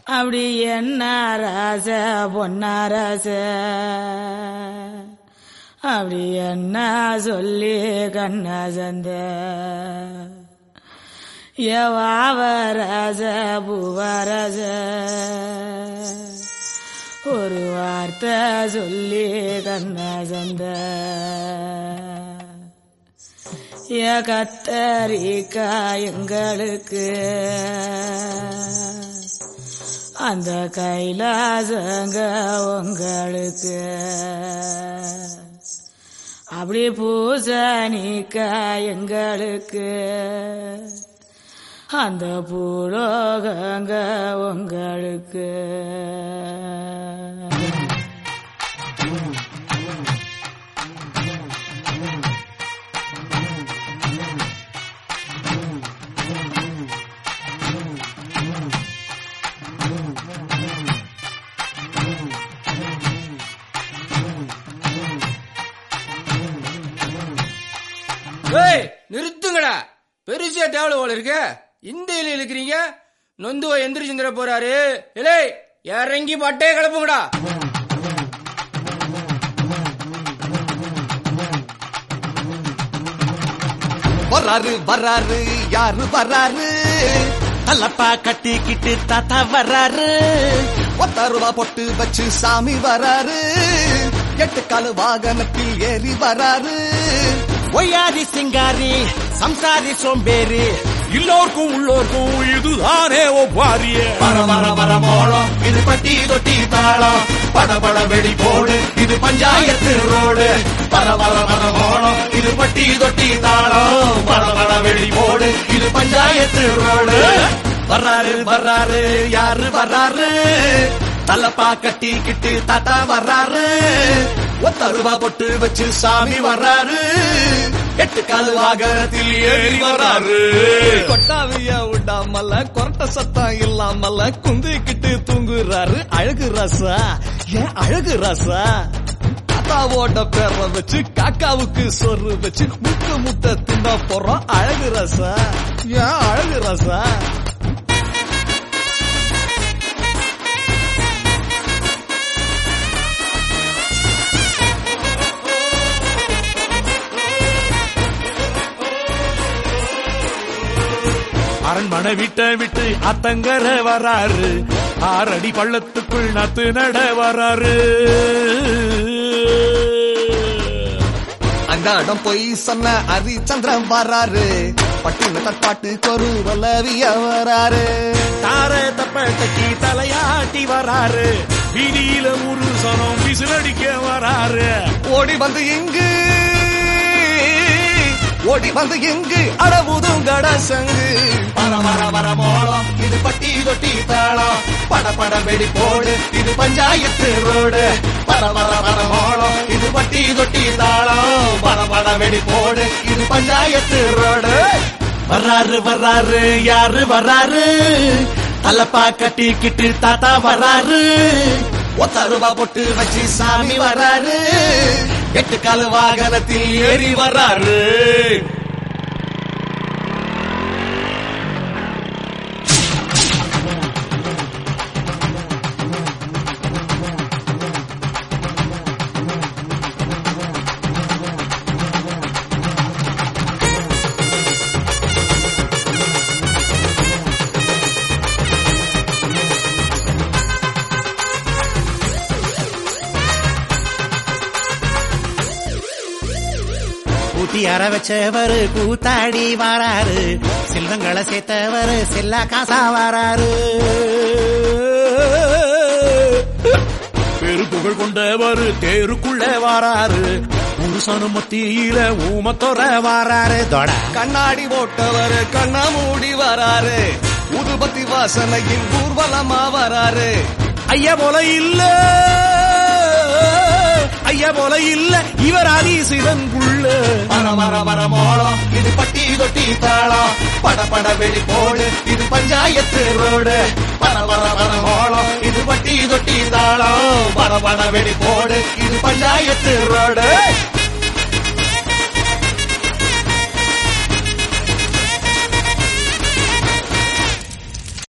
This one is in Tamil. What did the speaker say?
அப்படி என்ன ராச பொன்னாரச அப்படி என்ன சொல்லி கண்ணா சந்த எவாவரச பூவரச ஒரு வார்த்தை சொல்லி கண்ணா சந்த ஏ கத்தரிக்கா எங்களுக்கு அந்த கைலாசங்க உங்களுக்கு அப்படி பூசணிக்கா எங்களுக்கு அந்த பூலோகங்க உங்களுக்கு ஏய் நிறுத்துங்கடா பெருசா டேவல போல இருக்கு இந்த இலையில இருக்கிறீங்க நொந்துவ எந்திரிச்சுந்திர போறாரு இலே இறங்கி பட்டே கிளப்புங்கடா வர்றாரு வர்றாரு யாரு வர்றாரு தலப்பா கட்டிக்கிட்டு தாத்தா வர்றாரு ஒத்த ரூபா பொட்டு வச்சு சாமி வர்றாரு எட்டு காலு வாகனத்தில் ஏறி வர்றாரு ஒய்யாரி சிங்காரி சம்சாரி சோம்பேறி எல்லோருக்கும் உள்ளோருக்கும் இதுதானே ஒப்பாரிய வர வர வர மோளம் இது பட்டி தொட்டி தாளம் பட பட வெடி போடு இது பஞ்சாயத்து ரோடு வர வர வர மோளம் இது பட்டி தொட்டி தாளம் பட பட வெடி போடு இது பஞ்சாயத்து ரோடு வர்றாரு வர்றாரு யாரு வர்றாரு தலப்பா கட்டிக்கிட்டு தாத்தா வர்றாரு ஒத்த ரூபா பொட்டு வச்சு சாமி வர்றாரு எட்டு கால் வாகனத்தில் ஏறி வர்றாரு கொட்டாவிய விடாமல கொரட்ட சத்தம் இல்லாமல குந்திக்கிட்டு தூங்குறாரு அழகு ரசா ஏன் அழகு ரசா தாத்தாவோட பேர வச்சு காக்காவுக்கு சொரு வச்சு முட்டை முட்டை தின்ன போறோம் அழகு ரசா ஏன் அழகு ரசா அரண்மனை விட்ட விட்டு அத்தங்கர வராரு ஆறடி பள்ளத்துக்குள் நத்து நட வராரு அந்த இடம் போய் சொன்ன ஹரிச்சந்திரன் வராரு பட்டின தற்பாட்டு கொரு வல்லவிய வராரு தார தப்பட்டக்கி தலையாட்டி வராரு வீதியில ஒரு சனம் விசிலடிக்க வராரு ஓடி வந்து இங்கு ஓடி வந்து இங்கு அடவுதும் கடசங்கு வர வர வர மோளம் இது பட்டி தொட்டி தாளம் பட பட வெடி போடு இது பஞ்சாயத்து ரோடு வர வர வர மோளம் இது பட்டி தொட்டி தாளம் பட பட வெடி போடு இது பஞ்சாயத்து ரோடு வர்றாரு வர்றாரு யாரு வர்றாரு தலப்பா கட்டிக்கிட்டு தாத்தா வர்றாரு ஒத்த ரூபா பொட்டு வச்சு சாமி வர்றாரு எட்டு கால வாகனத்தில் ஏறி வர்றாரு கூட்டி அற வச்சவரு கூத்தாடி வராரு செல்வங்களை சேர்த்தவரு செல்லா காசா வராரு பெரு புகழ் கொண்டவர் தேருக்குள்ள வராரு புருஷனு மத்தியில ஊமத்தொர வராரு தொட கண்ணாடி போட்டவர் கண்ணா மூடி வராரு உதுபத்தி வாசனையில் ஊர்வலமா வராரு ஐயா போல இல்ல ஐயா போல இல்ல இவர் அதிசிதங்குள்ள வர வர வர மோளம் இது பட்டி தொட்டி தாளம் பட பட வெடி போடு இது பஞ்சாயத்து ரோடு வர வர வர மோளம் இது பட்டி தொட்டி தாளம் பட பட வெடி போடு இது பஞ்சாயத்து ரோடு